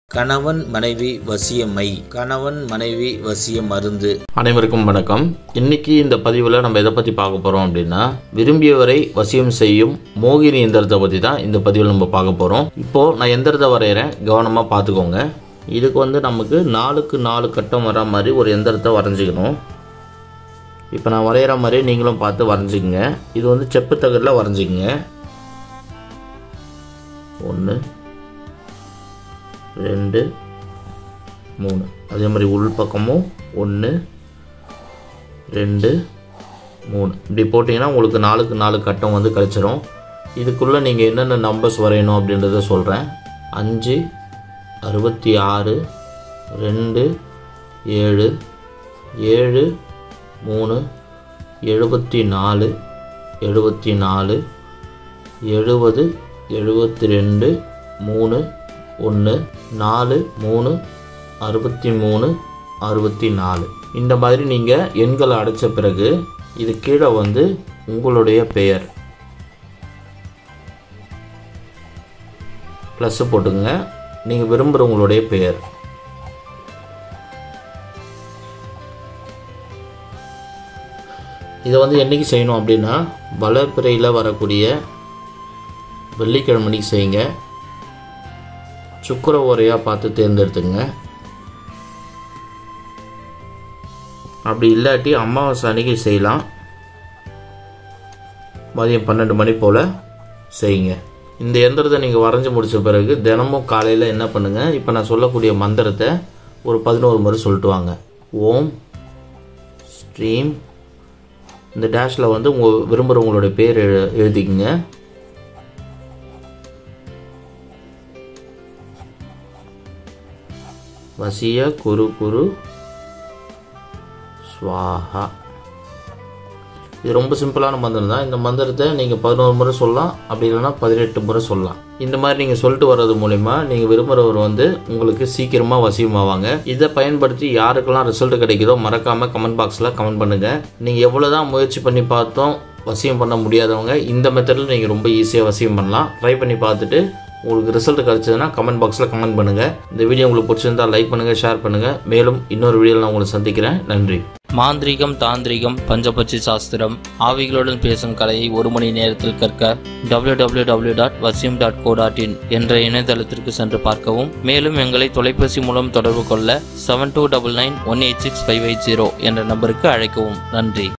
கணவன் மனைவி வசியமை கணவன் மனைவி வசிய மருந்து அனைவருக்கும் வணக்கம் இன்னைக்கு இந்த பதிவில் நம்ம எதை பற்றி பார்க்க போகிறோம் அப்படின்னா விரும்பியவரை வசியம் செய்யும் மோகினி எந்திரத்தை பற்றி தான் இந்த பதிவில் நம்ம பார்க்க போகிறோம் இப்போது நான் எந்திரத்தை வரைகிறேன் கவனமாக பார்த்துக்கோங்க இதுக்கு வந்து நமக்கு நாலுக்கு நாலு கட்டம் வர மாதிரி ஒரு எந்திரத்தை வரைஞ்சிக்கணும் இப்போ நான் வரைகிற மாதிரி நீங்களும் பார்த்து வரைஞ்சிக்கங்க இது வந்து செப்பு தகடில் வரைஞ்சிக்கங்க ஒன்று ரெண்டு மூணு அதே மாதிரி உள் பக்கமும் ஒன்று ரெண்டு மூணு இப்படி போட்டிங்கன்னா உங்களுக்கு நாலுக்கு நாலு கட்டம் வந்து கிடச்சிரும் இதுக்குள்ளே நீங்கள் என்னென்ன நம்பர்ஸ் வரையணும் அப்படின்றத சொல்கிறேன் அஞ்சு அறுபத்தி ஆறு ரெண்டு ஏழு ஏழு மூணு எழுபத்தி நாலு எழுபத்தி நாலு எழுபது எழுபத்தி ரெண்டு மூணு ஒன்று நாலு மூணு அறுபத்தி மூணு அறுபத்தி நாலு இந்த மாதிரி நீங்கள் எண்களை அடைச்ச பிறகு இது கீழே வந்து உங்களுடைய பெயர் ப்ளஸ்ஸு போட்டுங்க நீங்கள் விரும்புகிற உங்களுடைய பெயர் இதை வந்து என்றைக்கு செய்யணும் அப்படின்னா வளர்ப்பிறையில் வரக்கூடிய வெள்ளிக்கிழமைக்கு செய்யுங்க சுக்கர ஓரையாக பார்த்து தேர்ந்தெடுத்துங்க அப்படி இல்லாட்டி அமாவாசை அன்னைக்கு செய்யலாம் மதியம் பன்னெண்டு மணி போல் செய்யுங்க இந்த எந்திரத்தை நீங்கள் வரைஞ்சி முடித்த பிறகு தினமும் காலையில் என்ன பண்ணுங்கள் இப்போ நான் சொல்லக்கூடிய மந்திரத்தை ஒரு பதினோரு முறை சொல்லிட்டு வாங்க ஓம் ஸ்ட்ரீம் இந்த டேஷில் வந்து உங்கள் விரும்புகிற உங்களுடைய பேர் எழு எழுதிக்கங்க வசிய குரு குரு ஸ்வாஹா இது ரொம்ப சிம்பிளான மந்திரம் தான் இந்த மந்திரத்தை நீங்கள் பதினோரு முறை சொல்லலாம் அப்படி இல்லைன்னா பதினெட்டு முறை சொல்லலாம் இந்த மாதிரி நீங்கள் சொல்லிட்டு வர்றது மூலிமா நீங்கள் விரும்புகிறவர் வந்து உங்களுக்கு சீக்கிரமாக வசியமாவாங்க இதை பயன்படுத்தி யாருக்கெல்லாம் ரிசல்ட் கிடைக்குதோ மறக்காமல் கமெண்ட் பாக்ஸில் கமெண்ட் பண்ணுங்கள் நீங்கள் எவ்வளோ தான் முயற்சி பண்ணி பார்த்தோம் வசியம் பண்ண முடியாதவங்க இந்த மெத்தடில் நீங்கள் ரொம்ப ஈஸியாக வசியம் பண்ணலாம் ட்ரை பண்ணி பார்த்துட்டு உங்களுக்கு ரிசல்ட் கிடச்சதுன்னா கமெண்ட் பாக்ஸில் கமெண்ட் பண்ணுங்கள் இந்த வீடியோ உங்களுக்கு பிடிச்சிருந்தா லைக் பண்ணுங்கள் ஷேர் பண்ணுங்கள் மேலும் இன்னொரு வீடியோவில் நான் உங்களை சந்திக்கிறேன் நன்றி மாந்திரீகம் தாந்திரிகம் பஞ்சபட்சி சாஸ்திரம் ஆவிகளுடன் பேசும் கலையை ஒரு மணி நேரத்தில் கற்க www.vasim.co.in டாட் வசியம் டாட் கோ டாட் இன் என்ற இணையதளத்திற்கு சென்று பார்க்கவும் மேலும் எங்களை தொலைபேசி மூலம் தொடர்பு கொள்ள seven two double nine one eight six five eight zero என்ற நம்பருக்கு அழைக்கவும் நன்றி